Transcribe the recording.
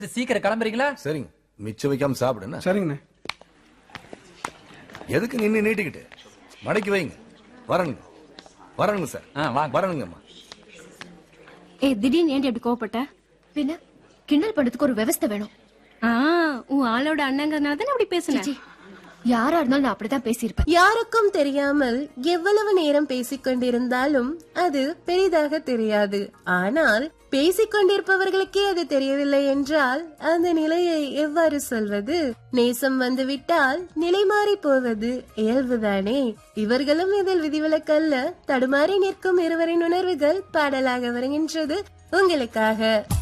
சீக்கிரம் கிளம்புறீங்களா சரிங்க மிச்சம் வைக்காம சாப்பிடுண்ணா சரிங்கண்ணே எதுக்கு நின்னு நீட்டிக்கிட்டு மடக்கி வைங்க வரணுங்க வரணுங்க சார் ஆ, வாங்க. வரணுங்கம்மா ஏய் திடீர்னு ஏன்டி அப்படி கோவப்பட்ட பின்ன கிண்டல் பண்றதுக்கு ஒரு விவஸ்தை வேணும் ஆ உன் ஆளோட அண்ணங்கிறனால தானே அப்படி பேசுனேன் சீ, யாரா இருந்தாலும் நான் அப்படிதான் பேசியிருப்பேன் யாருக்கும் தெரியாமல் எவ்வளவு நேரம் பேசிக் கொண்டிருந்தாலும் அது பெரிதாக தெரியாது ஆனால் பேசிக் கொண்டிருப்பவர்களுக்கே அது தெரியவில்லை என்றால் அந்த நிலையை எவ்வாறு சொல்வது நேசம் வந்துவிட்டால் நிலை மாறி போவது இயல்புதானே இவர்களும் இதில் விதிவிலக்கல்ல தடுமாறி நிற்கும் இருவரின் உணர்வுகள் பாடலாக வருகின்றது உங்களுக்காக